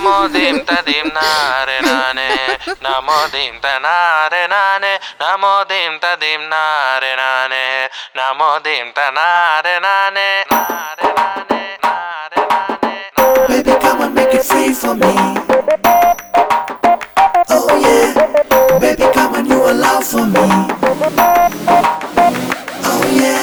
నమో దీం తదీం నారే నానే నమో దీం తనారే నానే నమో దీం తదీం నారే నానే నమో దీం తనారే నానే నారే నానే నారే నానే Baby, come and make it free for me. Oh yeah, baby, come and you allow for me. Oh yeah.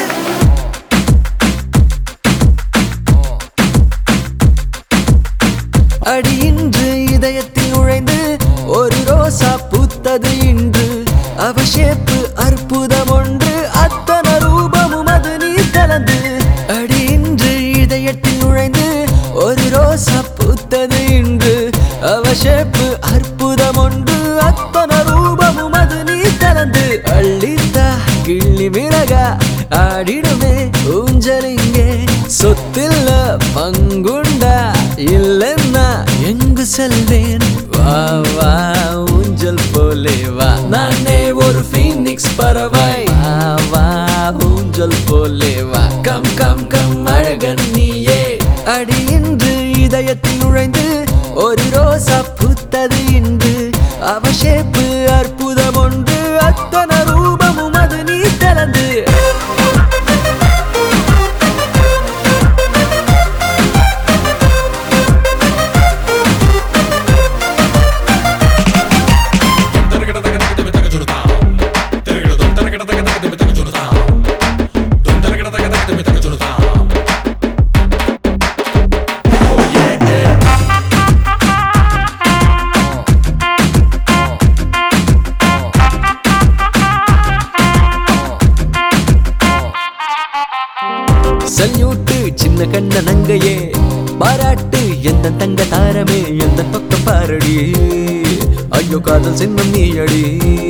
அடி இன்று இதயத்தில் நுழைந்து ஒரு ரோசா பூத்தது இன்று அவ ஷேப்பு அற்புதம் ஒன்று அத்தனை ரூபமும் அது நீ கலந்து அடி இன்று இதயத்தில் நுழைந்து ஒரு ரோசா பூத்தது இன்று அவ ஷேப்பு அற்புதம் ஒன்று அத்தனை ரூபமும் அது நீ கலந்து அள்ளித்தா கிள்ளி மிளகா ஆடிடுமே ஊஞ்சலிங்கே சொத்தில்ல பங்குண்டா இல்லைன்னா எங்கு செல்வேன் வா வா ஊஞ்சல் போலே வா நானே ஒரு ஃபீனிக்ஸ் பறவை வா வா ஊஞ்சல் போலே வா கம் கம் கம் அழகன் நீயே அடி இன்று இதயத்தில் நுழைந்து ஒரு ரோசா பூத்தது இன்று அவ ஷேப்பு அற்புதம் ஒன்று அத்தனை ரூபமும் அது நீ கலந்து சல்யூட்டு சின்ன கண்ண நங்கையே பாராட்டு எந்த தங்க தாரமே எந்த பக்கம் பாரடி ஐயோ காதல் சின்னம் நீ அடி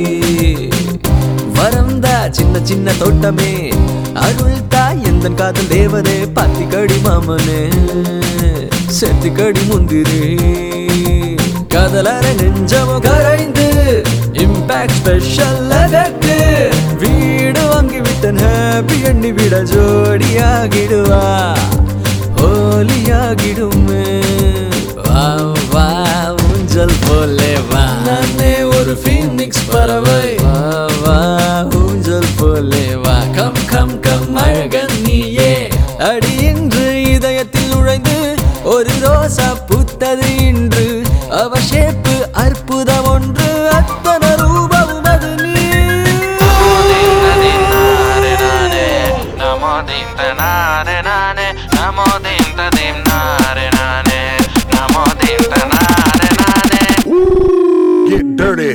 வரந்தா சின்ன சின்ன தோட்டமே அருள்தா எந்த காதல் தேவதே பாத்தி கடி மாமனே செத்தி கடி முந்திரி காதலர நெஞ்சமோ கரைந்து இம்பாக்ட் ஸ்பெஷல் அதற்கு வீடு வாங்கி விட்டன் ஹாப்பி எண்ணி விட ஜோடியாகிடுவா ஹோலியாகிடுமே வா வா ஊஞ்சல் போலே வா நானே ஒரு ஃபீனிக்ஸ் பறவை வா வா ஊஞ்சல் போலே வா கம் கம் கம் அழகன் நீயே அடி இன்று இதயத்தில் நுழைந்து ஒரு ரோசா பூத்தது இன்று அவ ஷேப்பு அற்புதம் ஒன்று அத்தனை ரூபமும் அது நீ నమో దీం తనారే నానే నమో దీం తదీం నారే నానే నమో దీం తనారే నానే Get dirty.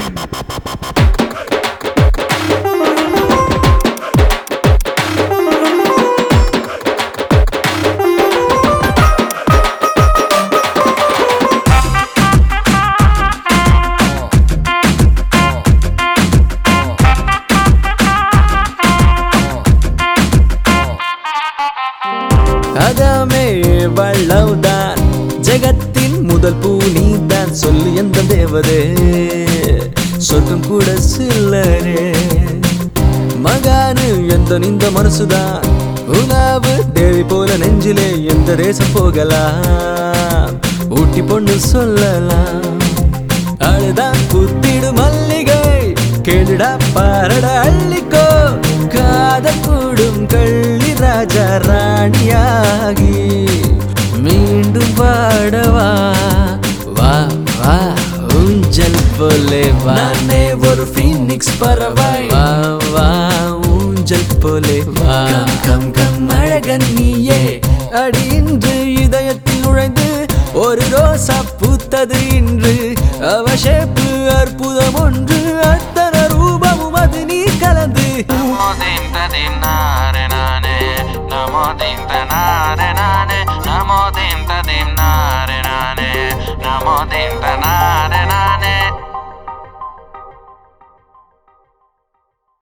அதாமே வள்ளவுதான் ஜெகத்தின் முதல் பூ நீதான் சொல்லு எந்த தேவதே சொர்க்கம் கூட சில்லரே மகானு எந்த இந்த மனசுதான் உலாவு தேவி போல நெஞ்சிலே எந்த தேசம் போகலாம் ஊட்டி பொண்ணு சொல்லலாம் அழுதான் புத்திடு மல்லிகை கேளுடா பாரடா அள்ளிக்கோ காதல் கூடும் கள்ளி ராஜா ராணியாகி மீண்டும் பாடவா வா வா ஊஞ்சல் போலே வா நானே ஒரு ஃபீனிக்ஸ் பறவை வா வா ஊஞ்சல் போலே வா கம் கம் கம் அழகன் நீயே அடி இன்று இதயத்தில் நுழைந்து ஒரு ரோசா பூத்தது இன்று அவ ஷேப்பு அற்புதம் ஒன்று அத்தனை ரூபமும் அது நீ கலந்து నమో దీం తదీం నారే నానే నమో దీం తనారే నానే నమో దీం తదీం నారే నానే నమో దీం తనా